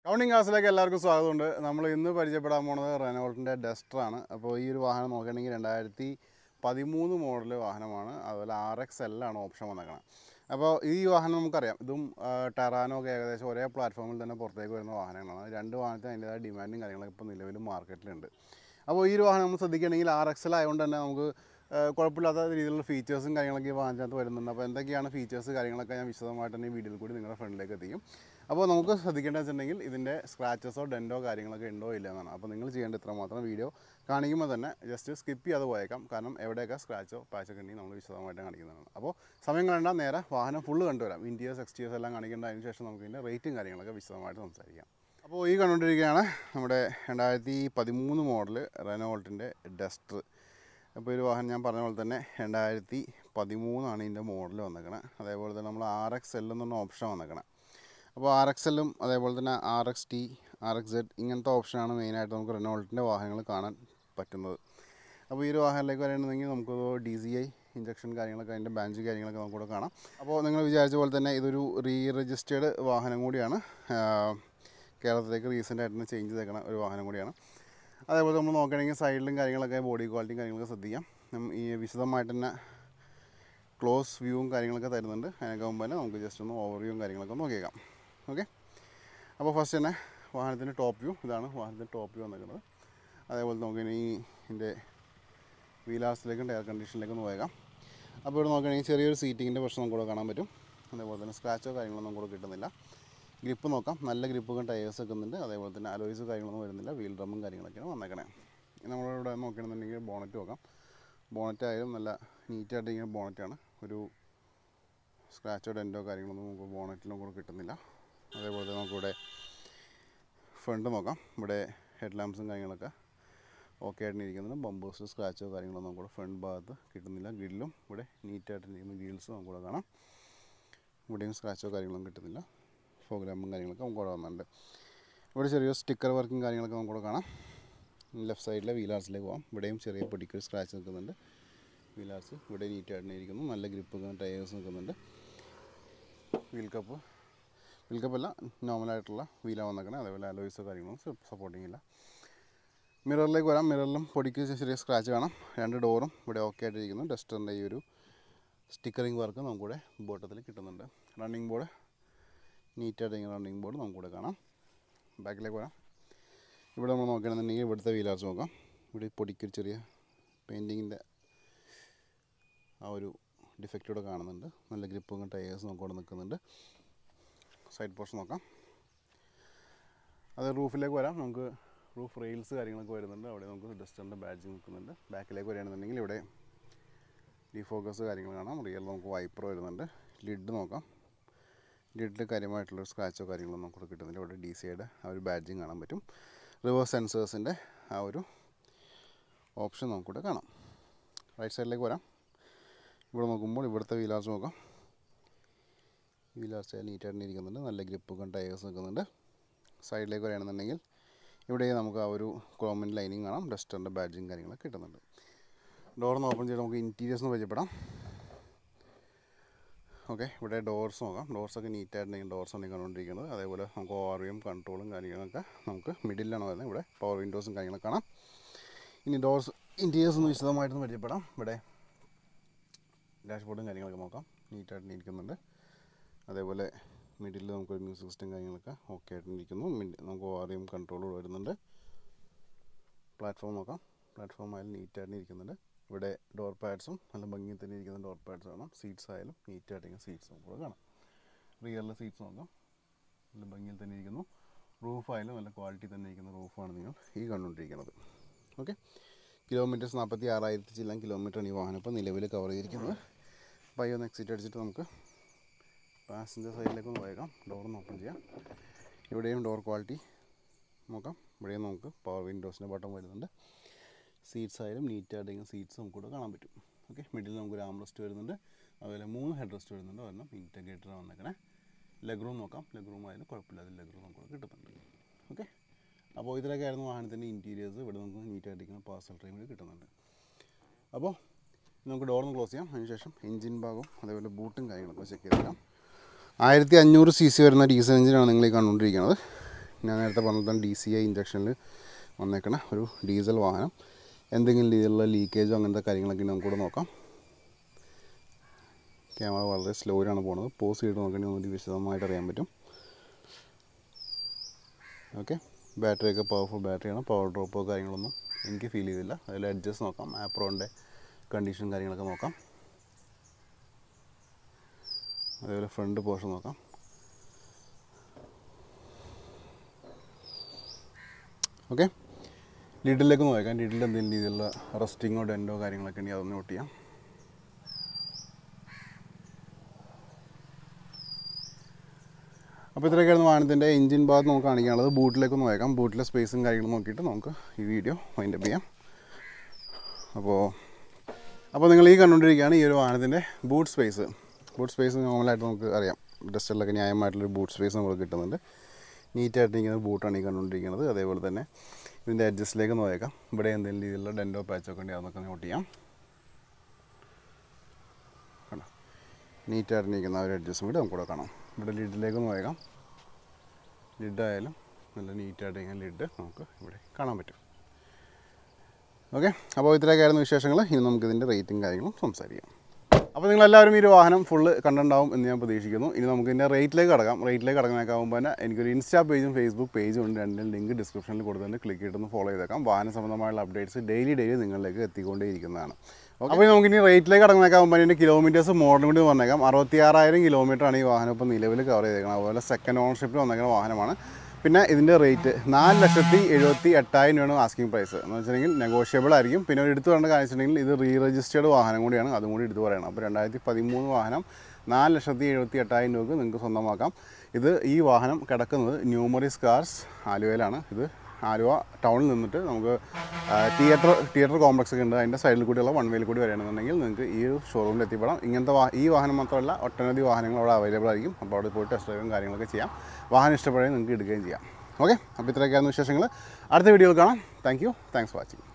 ടൗണിങ് ക്ലാസ്സിലേക്ക് എല്ലാവർക്കും സ്വാഗതമുണ്ട് നമ്മൾ ഇന്ന് പരിചയപ്പെടാൻ പോണത് റെനോൾട്ടിൻ്റെ ഡസ്റ്ററാണ് അപ്പോൾ ഈ ഒരു വാഹനം നോക്കുകയാണെങ്കിൽ രണ്ടായിരത്തി പതിമൂന്ന് മോഡൽ വാഹനമാണ് അതുപോലെ ആർ എക്സ് എല്ലാണ് ഓപ്ഷൻ വന്നേക്കണം അപ്പോൾ ഈ വാഹനം നമുക്കറിയാം ഇതും ആ, ടെറാനോ ഒക്കെ ഏകദേശം ഒരേ പ്ലാറ്റ്ഫോമിൽ തന്നെ പുറത്തേക്ക് വരുന്ന വാഹനങ്ങളാണ് രണ്ട് വാഹനത്തിന് അതിൻ്റെതായ ഡിമാൻഡും കാര്യങ്ങളൊക്കെ ഇപ്പോൾ നിലവിൽ മാർക്കറ്റിലുണ്ട് അപ്പോൾ ഈ ഒരു വാഹനം നമ്മൾ ശ്രദ്ധിക്കുകയാണെങ്കിൽ ആർ എക്സ് ആയതുകൊണ്ട് തന്നെ നമുക്ക് ആ, കുഴപ്പമില്ലാത്ത രീതിയിലുള്ള ഫീച്ചേഴ്സും കാര്യങ്ങളൊക്കെ ഈ വാഹനത്തിനകത്ത് വരുന്നുണ്ട് അപ്പോൾ എന്തൊക്കെയാണ് ഫീച്ചേഴ്സ് കാര്യങ്ങളൊക്കെ ഞാൻ വിശദമായിട്ട് തന്നെ ഈ വീഡിയോയിൽ കൂടി നിങ്ങളുടെ ഫ്രണ്ടിലേക്ക് എത്തിക്കും അപ്പോൾ നമുക്ക് ശ്രദ്ധിക്കേണ്ടത് വെച്ചിട്ടുണ്ടെങ്കിൽ ഇതിൻ്റെ സ്ക്രാച്ചസോ ഡെൻറ്റോ കാര്യങ്ങളൊക്കെ ഉണ്ടോ ഇല്ല എന്നാണ് അപ്പോൾ നിങ്ങൾ ചെയ്യേണ്ട ഇത്ര മാത്രം വീഡിയോ കാണിക്കുമ്പോൾ തന്നെ ജസ്റ്റ് സ്കിപ്പ് ചെയ്യാതെ പോയേക്കാം കാരണം എവിടെയൊക്കെ സ്ക്രാച്ചോ പാച്ചൊക്കെ ഉണ്ടെങ്കിൽ നമ്മൾ വിശദമായിട്ട് കാണിക്കുന്നതാണ് അപ്പോൾ സമയം കണ്ടാൽ നേരെ വാഹനം ഫുള്ള് കണ്ടുവരാം ഇൻറ്റീരിയേഴ്സ് എക്സ്റ്റീരിയേഴ്സ് എല്ലാം കാണിക്കേണ്ട അതിന് ശേഷം നമുക്ക് ഇതിൻ്റെ റേറ്റും കാര്യങ്ങളൊക്കെ വിശദമായിട്ട് സംസാരിക്കാം അപ്പോൾ ഈ കണ്ടുകൊണ്ടിരിക്കുകയാണ് നമ്മുടെ രണ്ടായിരത്തി പതിമൂന്ന് മോഡൽ റെനോൾട്ടിൻ്റെ ഡസ്റ്റർ അപ്പോൾ ഒരു വാഹനം ഞാൻ പറഞ്ഞ പോലെ തന്നെ രണ്ടായിരത്തി പതിമൂന്നാണ് ഇതിൻ്റെ മോഡൽ വന്നേക്കണത് അതേപോലെ തന്നെ നമ്മൾ ആർ എക്സ് എൽ എന്നൊരു ഓപ്ഷൻ വന്നേക്കണത് അപ്പോൾ ആർ എക്സ് എല്ലും അതേപോലെ തന്നെ R X T R X Z ഇങ്ങനത്തെ ഓപ്ഷനാണ് മെയിനായിട്ട് നമുക്ക് റെനോൾട്ടിൻ്റെ വാഹനങ്ങൾ കാണാൻ പറ്റുന്നത് അപ്പോൾ ഈ ഒരു വാഹനത്തിലേക്ക് വരണമെങ്കിൽ നമുക്ക് ഡി സി ഐ ഇഞ്ചക്ഷൻ കാര്യങ്ങളൊക്കെ അതിൻ്റെ ബാഞ്ച് കാര്യങ്ങളൊക്കെ നമുക്കിവിടെ കാണാം അപ്പോൾ നിങ്ങൾ വിചാരിച്ച പോലെ തന്നെ ഇതൊരു റീ രജിസ്റ്റേർഡ് വാഹനം കൂടിയാണ് ആ, കേരളത്തിലേക്ക് റീസെൻ്റ് ആയിട്ട് ചേഞ്ച് ചെയ്തേക്കണ ഒരു വാഹനം കൂടിയാണ് അതേപോലെ നമ്മൾ നോക്കുകയാണെങ്കിൽ സൈഡിലും കാര്യങ്ങളൊക്കെ ബോഡി ക്വാളിറ്റിയും കാര്യങ്ങളൊക്കെ ശ്രദ്ധിക്കാം നമ്മ ഈ വിശദമായിട്ട് തന്നെ ക്ലോസ് വ്യൂവും കാര്യങ്ങളൊക്കെ തരുന്നുണ്ട് അതിനൊക്കെ മുമ്പ് തന്നെ നമുക്ക് ജസ്റ്റ് ഒന്ന് ഓവർ വ്യൂവും കാര്യങ്ങളൊക്കെ ഒന്ന് നോക്കിയേക്കാം ഓക്കെ അപ്പോൾ ഫസ്റ്റ് തന്നെ വാഹനത്തിൻ്റെ ടോപ്പ് വ്യൂ ഇതാണ് വാഹനത്തിൻ്റെ ടോപ്പ് വ്യൂ വന്നിരിക്കുന്നത് അതേപോലെ നമുക്ക് ഇനി ഇതിൻ്റെ വീലാസിലേക്കും എയർ കണ്ടീഷനിലേക്കും ഒന്ന് പോയേക്കാം അപ്പോൾ ഇവിടെ നോക്കുകയാണെങ്കിൽ ചെറിയൊരു സീറ്റിങ്ങിൻ്റെ പ്രശ്നം നമുക്ക് ഇവിടെ കാണാൻ പറ്റും അതേപോലെ തന്നെ സ്ക്രാച്ചോ കാര്യങ്ങളൊന്നും കൂടെ കിട്ടുന്നില്ല ഗ്രിപ്പ് നോക്കാം നല്ല ഗ്രിപ്പും ടയേഴ്സ് വെക്കുന്നുണ്ട് അതേപോലെ തന്നെ അലോയ്സ് കാര്യങ്ങളൊന്നും വരുന്നില്ല വീൽ ഡ്രമ്മും കാര്യങ്ങളൊക്കെയാണ് വന്നേക്കണേ നമ്മളിവിടെ നോക്കുകയാണെന്നുണ്ടെങ്കിൽ ബോണറ്റ് നോക്കാം ബോണറ്റ് ആയാലും നല്ല നീറ്റായിട്ട് ഇങ്ങനെ ബോണറ്റാണ് ഒരു സ്ക്രാച്ചോ ഡെൻറ്റോ കാര്യങ്ങളൊന്നും നമുക്ക് ബോണറ്റിലും കൂടെ കിട്ടുന്നില്ല അതേപോലെ തന്നെ നമുക്കിവിടെ ഫ്രണ്ട് നോക്കാം ഇവിടെ ഹെഡ് ലാമ്പ്സും കാര്യങ്ങളൊക്കെ ഓക്കെ ആയിട്ട് ഇരിക്കുന്നുണ്ട് ബമ്പേഴ്സ് സ്ക്രാച്ചോ കാര്യങ്ങളൊന്നും കൂടെ ഫ്രണ്ട് ഭാഗത്ത് കിട്ടുന്നില്ല ഗ്രില്ലും ഇവിടെ നീറ്റായിട്ട് ഇരിക്കുന്ന ഗ്രിൽസ് നമുക്ക് കൂടെ കാണാം ഇവിടെയും സ്ക്രാച്ചോ കാര്യങ്ങളൊന്നും കിട്ടുന്നില്ല ഫോഗ് ലാമ്പും കാര്യങ്ങളൊക്കെ നമുക്ക് കൂടെ വന്നിട്ടുണ്ട് ഇവിടെ ചെറിയ സ്റ്റിക്കർ വർക്കും കാര്യങ്ങളൊക്കെ നമുക്ക് കൂടെ കാണാം ലെഫ്റ്റ് സൈഡിലെ വീലാർസിലേക്ക് പോകാം ഇവിടെയും ചെറിയ പൊടിക്കൊരു സ്ക്രാച്ച് നിൽക്കുന്നുണ്ട് വീലാർസ് ഇവിടെ നീറ്റായിട്ട് ഇരിക്കുന്നു നല്ല ഗ്രിപ്പ് ടയേഴ്സ് നിൽക്കുന്നുണ്ട് വീൽ കപ്പ് വീൽ കപ്പല്ല നോർമലായിട്ടുള്ള വീലാണ് വന്നേക്കണേ അതേപോലെ അലോയ്സോ കാര്യങ്ങളൊന്നും സപ്പോർട്ടിങ് ഇല്ല മിററിലേക്ക് വരാം മിററിലും പൊടിക്ക് ചെറിയ സ്ക്രാച്ച് കാണാം രണ്ട് ഡോറും ഇവിടെ ഓക്കെ ആയിട്ടിരിക്കുന്നു ഡസ്റ്ററിൻ്റെ ഈ ഒരു സ്റ്റിക്കറിങ് വർക്ക് നമുക്കിവിടെ ബോട്ടത്തിൽ കിട്ടുന്നുണ്ട് റണ്ണിങ് ബോർഡ് നീറ്റായിട്ട് ഇങ്ങനെ റണ്ണിങ് ബോർഡ് നമുക്കിവിടെ കാണാം ബാക്കിലേക്ക് വരാം ഇവിടെ നമ്മൾ നോക്കുകയാണെന്നുണ്ടെങ്കിൽ ഇവിടുത്തെ വീലാർസ് നോക്കാം ഇവിടെ ഈ പൊടിക്കൊരു ചെറിയ പെയിൻറ്റിങ്ങിൻ്റെ ആ ഒരു ഡിഫക്റ്റ് ഇവിടെ കാണുന്നുണ്ട് നല്ല ഗ്രിപ്പും ടയേഴ്സ് നമുക്ക് ഇവിടെ നിൽക്കുന്നുണ്ട് സൈഡ് പോർഷൻ നോക്കാം അത് റൂഫിലേക്ക് വരാം നമുക്ക് റൂഫ് റെയിൽസ് കാര്യങ്ങളൊക്കെ വരുന്നുണ്ട് അവിടെ നമുക്ക് ഡസ്റ്ററിൻ്റെ ബാഡ്ജ് നിൽക്കുന്നുണ്ട് ബാക്കിലേക്ക് വരികയാണെന്നുണ്ടെങ്കിൽ ഇവിടെ ഡിഫോക്കസ് കാര്യങ്ങൾ കാണാം റിയൽ നമുക്ക് വൈപ്പർ വരുന്നുണ്ട് ലിഡ് നോക്കാം ലിഡിൽ കാര്യമായിട്ടുള്ളൊരു സ്ക്രാച്ചോ കാര്യങ്ങളോ നമുക്ക് ഇവിടെ കിട്ടുന്നില്ല ഇവിടെ ഡി സിയുടെ ആ ഒരു ബാഡ്ജിങ് കാണാൻ പറ്റും റിവേഴ്സ് സെൻസേഴ്സിൻ്റെ ആ ഒരു ഓപ്ഷൻ നമുക്കിവിടെ കാണാം റൈറ്റ് സൈഡിലേക്ക് വരാം ഇവിടെ നോക്കുമ്പോൾ ഇവിടുത്തെ വീലാർസ് നോക്കാം വീലാർസ് നീറ്റായിട്ട് ഇരിക്കുന്നുണ്ട് നല്ല ഗ്രിപ്പും ടയേഴ്സ് നിൽക്കുന്നുണ്ട് സൈഡിലേക്ക് വരികയാണെന്നുണ്ടെങ്കിൽ ഇവിടെ നമുക്ക് ആ ഒരു ക്രോമിൻ ലൈനിങ് കാണാം ഡസ്റ്ററിൻ്റെ ബാഡ്ജിങ് കാര്യങ്ങളൊക്കെ കിട്ടുന്നുണ്ട് ഡോർന്ന് ഓപ്പൺ ചെയ്ത് നമുക്ക് ഇൻറ്റീരിയേഴ്സ് ഒന്ന് പരിചയപ്പെടാം ഓക്കെ ഇവിടെ ഡോർസ് നോക്കാം ഡോർസൊക്കെ നീറ്റായിട്ടുണ്ടെങ്കിൽ ഡോർസ് ആണ് ഈ കണ്ടുകൊണ്ടിരിക്കുന്നത് അതേപോലെ നമുക്ക് ഓവർവ്യൂം കൺട്രോളും കാര്യങ്ങളൊക്കെ നമുക്ക് മിഡിലാണ് വരുന്നത് ഇവിടെ പവർ വിൻഡോസും കാര്യങ്ങളൊക്കെ കാണാം ഇനി ഡോർസ് ഇൻറ്റീരിയേഴ്സ് ഒന്ന് വിശദമായിട്ടൊന്ന് പരിചയപ്പെടാം ഇവിടെ ഡാഷ്ബോർഡും കാര്യങ്ങളൊക്കെ നോക്കാം നീറ്റായിട്ട് ഇരിക്കുന്നുണ്ട് അതേപോലെ മിഡിൽ നമുക്കൊരു മ്യൂസിക് സിസ്റ്റം കാര്യങ്ങളൊക്കെ ഓക്കെ ആയിട്ട് ഇരിക്കുന്നു മിഡ് നമുക്ക് ഓറിയും കൺട്രോൾ വരുന്നുണ്ട് പ്ലാറ്റ്ഫോം നോക്കാം പ്ലാറ്റ്ഫോം ആയാലും നീറ്റായിട്ട് ഇരിക്കുന്നുണ്ട് ഇവിടെ ഡോർ പാഡ്സും നല്ല ഭംഗിയിൽ തന്നെ ഇരിക്കുന്ന ഡോർ പാഡ്സ് കാണാം സീറ്റ്സ് ആയാലും നീറ്റായിട്ട് ഇരിക്കുന്ന സീറ്റ്സ് നമുക്ക് കൂടെ കാണാം റിയറിലെ സീറ്റ്സ് നോക്കാം നല്ല ഭംഗിയിൽ തന്നെ ഇരിക്കുന്നു റൂഫ് ആയാലും നല്ല ക്വാളിറ്റി തന്നെ ഇരിക്കുന്ന റൂഫാണ് നിങ്ങൾ ഈ കണ്ടുകൊണ്ടിരിക്കുന്നത് ഓക്കെ കിലോമീറ്റേഴ്സ് നാൽപ്പത്തി ആറായിരത്തി ചില്ലാം കിലോമീറ്ററാണ് ഈ വാഹനം ഇപ്പോൾ നിലവിൽ കവർ ചെയ്തിരിക്കുന്നത് അപ്പോൾ ഈ ഒന്ന് എക്സിറ്റ് അടിച്ചിട്ട് നമുക്ക് പാസഞ്ചർ സൈഡിലേക്ക് ഒന്ന് പോയേക്കാം ഡോറൊന്ന് ഓപ്പൺ ചെയ്യാം ഇവിടെയും ഡോർ ക്വാളിറ്റി നോക്കാം ഇവിടെയും നമുക്ക് പവർ വിൻഡോസിൻ്റെ ബട്ടൺ വരുന്നുണ്ട് സീറ്റ്സ് ആയാലും നീറ്റായിട്ട് ഇങ്ങനെ സീറ്റ്സ് നമുക്കിവിടെ കാണാൻ പറ്റും ഓക്കെ മിഡിൽ നമുക്കൊരു ആംറസ്റ്റ് വരുന്നുണ്ട് അതുപോലെ മൂന്ന് ഹെഡ് റെസ്റ്റ് വരുന്നുണ്ട് ഒരെണ്ണം ഇൻറ്റഗ്രേറ്റർ വന്നേക്കണേ ലെഗ് റൂം നോക്കാം ലെഗ് റൂം ആയാലും കുഴപ്പമില്ലാതെ ലെഗ് റൂം നമുക്ക് കിട്ടുന്നുണ്ട് ഓക്കെ അപ്പോൾ ഇതിലൊക്കെ ആയിരുന്നു വാഹനത്തിൻ്റെ ഇൻറ്റീരിയേഴ്സ് ഇവിടെ നമുക്ക് നീറ്റായിട്ടിരിക്കുന്ന പാർസൽ ട്രെയിനിൽ കിട്ടുന്നുണ്ട് അപ്പോൾ നമുക്ക് ഡോർന്ന് ക്ലോസ് ചെയ്യാം അതിനുശേഷം എഞ്ചിൻ ഭാഗവും അതേപോലെ ബൂട്ടും കാര്യങ്ങളൊക്കെ ചെക്ക് ചെയ്തേക്കാം ആയിരത്തി അഞ്ഞൂറ് സി സി വരുന്ന ഡീസൽ എഞ്ചിനാണ് നിങ്ങൾ ഈ കണ്ടുകൊണ്ടിരിക്കുന്നത് ഞാൻ നേരത്തെ പറഞ്ഞ ഡി സി ഐ ഇഞ്ചക്ഷനിൽ വന്നേക്കണ ഒരു ഡീസൽ വാഹനം എന്തെങ്കിലും രീതിയിലുള്ള ലീക്കേജോ അങ്ങനത്തെ കാര്യങ്ങളൊക്കെ ഉണ്ടെങ്കിൽ നമുക്കിവിടെ നോക്കാം ക്യാമറ വളരെ സ്ലോയിലാണ് പോകുന്നത് പോസ് ചെയ്ത് നോക്കണമെങ്കിൽ നമുക്ക് വിശദമായിട്ട് അറിയാൻ പറ്റും ഓക്കെ ബാറ്ററിയൊക്കെ പവർഫുൾ ബാറ്ററിയാണ് പവർ ഡ്രോപ്പോ കാര്യങ്ങളൊന്നും എനിക്ക് ഫീൽ ചെയ്തില്ല അതിൽ അഡ്ജസ്റ്റ് നോക്കാം ആപ്രോൻ്റെ കണ്ടീഷൻ കാര്യങ്ങളൊക്കെ നോക്കാം അതേപോലെ ഫ്രണ്ട് പോർഷൻ നോക്കാം ഓക്കെ ലിഡിലേക്ക് നോക്കാം ലിഡിൽ എന്തെങ്കിലും രീതിയിലുള്ള റസ്റ്റിങ്ങോ ഡെൻറ്റോ കാര്യങ്ങളൊക്കെ ഉണ്ടെങ്കിൽ അതൊന്ന് നോട്ട് ചെയ്യാം അപ്പോൾ ഇത്രയൊക്കെയാണ് വാഹനത്തിൻ്റെ എഞ്ചിൻ ഭാഗത്ത് നമുക്ക് കാണിക്കാനുള്ളത് ബൂട്ടിലേക്ക് ഒന്ന് നോക്കാം ബൂട്ടിലെ സ്പേസും കാര്യങ്ങളും നോക്കിയിട്ട് നമുക്ക് ഈ വീഡിയോ വൈൻഡപ്പ് ചെയ്യാം അപ്പോൾ അപ്പോൾ നിങ്ങൾ ഈ കണ്ടുകൊണ്ടിരിക്കുകയാണ് ഈ ഒരു വാഹനത്തിൻ്റെ ബൂട്ട് സ്പേസ് ബൂട്ട് സ്പേസ് നോർമലായിട്ട് നമുക്ക് അറിയാം ഡസ്റ്ററിലൊക്കെ ന്യായമായിട്ടുള്ളൊരു ബൂട്ട് സ്പേസ് നമുക്ക് കിട്ടുന്നുണ്ട് നീറ്റായിട്ടിരിക്കുന്ന ബൂട്ടാണ് ഈ കണ്ടുകൊണ്ടിരിക്കുന്നത് അതേപോലെ തന്നെ ഇതിൻ്റെ അഡ്ജസ്റ്റിലേക്ക് നോക്കാം ഇവിടെ എന്തെങ്കിലും രീതിയിലുള്ള ഡെൻറ്റോ പാച്ചൊക്കെ ഉണ്ടെങ്കിൽ അതൊക്കെ നോട്ട് ചെയ്യാം കണ്ടോ നീറ്റായിട്ടിരിക്കുന്ന ആ ഒരു അഡ്ജസ്റ്റും കൂടി നമുക്കിവിടെ കാണാം ഇവിടെ ലിഡിലേക്ക് നോക്കാം ലിഡായാലും നല്ല നീറ്റായിട്ടിരിക്കുന്ന ലിഡ് നമുക്ക് ഇവിടെ കാണാൻ പറ്റും ഓക്കെ അപ്പോൾ ഇത്രയൊക്കെയായിരുന്നു വിശേഷങ്ങൾ ഇനി നമുക്ക് ഇതിൻ്റെ റേറ്റും കാര്യങ്ങളും സംസാരിക്കാം അപ്പോൾ നിങ്ങളെല്ലാവരും ഈ ഒരു വാഹനം ഫുള്ള് കണ്ടിട്ടുണ്ടാവും എന്ന് ഞാൻ പ്രതീക്ഷിക്കുന്നു ഇനി നമുക്ക് ഇതിൻ്റെ റേറ്റിലേക്ക് കടക്കാം റേറ്റിലേക്ക് കടക്കാനാകുമ്പോൾ തന്നെ എനിക്കൊരു ഇൻസ്റ്റാ പേജും ഫേസ്ബുക്ക് പേജും ഉണ്ട് രണ്ടിനും ലിങ്ക് ഡിസ്ക്രിപ്ഷനിൽ കൊടുത്തിട്ടുണ്ട് ക്ലിക്ക് ചെയ്തിട്ടൊന്ന് ഫോളോ ചെയ്തേക്കാം വാഹന സംബന്ധമായുള്ള അപ്ഡേറ്റ്സ് ഡെയിലി ഡെയിലി നിങ്ങളിലേക്ക് എത്തിക്കൊണ്ടേയിരിക്കുന്നതാണ് അപ്പോൾ നമുക്ക് ഇനി റേറ്റിലേക്ക് കടക്കാനാകുമ്പോൾ ഇതിൻ്റെ കിലോമീറ്റേഴ്സ് മോഡലും കൂടി പറഞ്ഞേക്കാം അറുപത്തിയാറായിരം കിലോമീറ്ററാണ് ഈ വാഹനം ഇപ്പോൾ നിലവിൽ കവർ ചെയ്തേക്കുന്നത് അതുപോലെ സെക്കൻഡ് ഓണർഷിപ്പിൽ വന്നേക്കുന്ന വാഹനമാണ് പിന്നെ ഇതിൻ്റെ റേറ്റ് നാല് ലക്ഷത്തി എഴുപത്തി എട്ടായിരം രൂപയാണ് ആസ്കിംഗ് പ്രൈസ് എന്ന് വെച്ചിട്ടുണ്ടെങ്കിൽ നെഗോഷ്യബിൾ ആയിരിക്കും പിന്നെ ഒരു എടുത്തു പറയേണ്ട കാര്യം വെച്ചിട്ടുണ്ടെങ്കിൽ ഇത് റീ രജിസ്റ്റേർഡ് വാഹനം കൂടിയാണ് അതും കൂടി എടുത്തു പറയണം അപ്പോൾ രണ്ടായിരത്തി പതിമൂന്ന് വാഹനം നാല് ലക്ഷത്തി എഴുപത്തി എട്ടായിരം രൂപയ്ക്ക് നിങ്ങൾക്ക് സ്വന്തമാക്കാം ഇത് ഈ വാഹനം കിടക്കുന്നത് ന്യൂമറിസ് കാർസ് ആലുവയിലാണ് ഇത് ആലുവ ടൗണിൽ നിന്നിട്ട് നമുക്ക് തിയേറ്റർ തിയേറ്റർ കോംപ്ലക്സ് ഒക്കെ ഉണ്ട് അതിൻ്റെ സൈഡിൽ കൂടിയുള്ള വൺ വേയിൽ കൂടി വരികയാണെന്നുണ്ടെങ്കിൽ നിങ്ങൾക്ക് ഈ ഒരു ഷോറൂമിൽ എത്തിപ്പെടാം ഇങ്ങനത്തെ വാ ഈ വാഹനം മാത്രമല്ല ഒട്ടനവധി വാഹനങ്ങൾ അവിടെ അവൈലബിൾ ആയിരിക്കും അപ്പോൾ അവിടെ പോയിട്ട് ടെസ്റ്റ് ഡ്രൈവും കാര്യങ്ങളൊക്കെ ചെയ്യാം വാഹനം ഇഷ്ടപ്പെടുകയും നിങ്ങൾക്ക് എടുക്കുകയും ചെയ്യാം ഓക്കെ അപ്പോൾ ഇത്രയൊക്കെയായിരുന്നു വിശേഷങ്ങൾ അടുത്ത വീഡിയോയിൽ കാണാം thank you thanks for watching